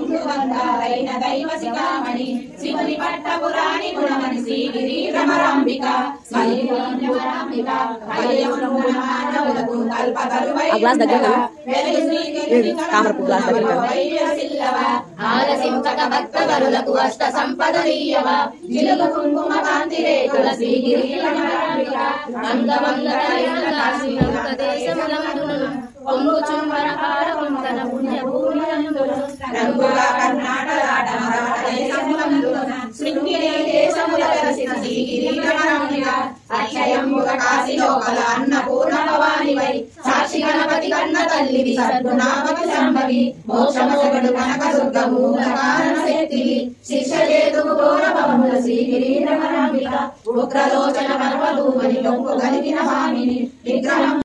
బంగారైన దైవ శిఖామణి శివుని పట్టపురాణి గుణమని శ్రీగిరి రమరాంబిక స్వయంభురాంబిక హరియమును మానవులకు కల్పతరువై ఆ గ్లాస్ దగ్గర కదా? వెలుగు శ్రీగిరి తామరపు గ్లాస్ దగ్గర కదా? వైవ్యశిల్లవ ఆలసించక భక్తవరులకు అష్ట సంపదలీయవ జిలుగు కుంకుమ కాంతి రేకుల శ్రీగిరి రమరాంబిక అంగమంగళ కాశీ పొంగు చుంబర హారవంతన పుణ్యభూమి రంగుల కర్ణాటలాట మరాఠ దేశములందున శృంగిరి దేశముల కలిసిన శ్రీగిరి రమరాంబిక అక్షయంబుగ కాశీలోకల అన్నపూర్ణ భవానివై సాక్షి గణపతి కన్న తల్లివి సద్గుణావతి సంభవి మోక్షమొసగడు కనక దుర్గము కారణ శక్తివి శిక్ష చేతుకు ఘోర భవముల శ్రీగిరి రమరాంబిక ఉగ్రలోచన పర్వతూమని లొంగు కలిగిన భామిని విగ్రహం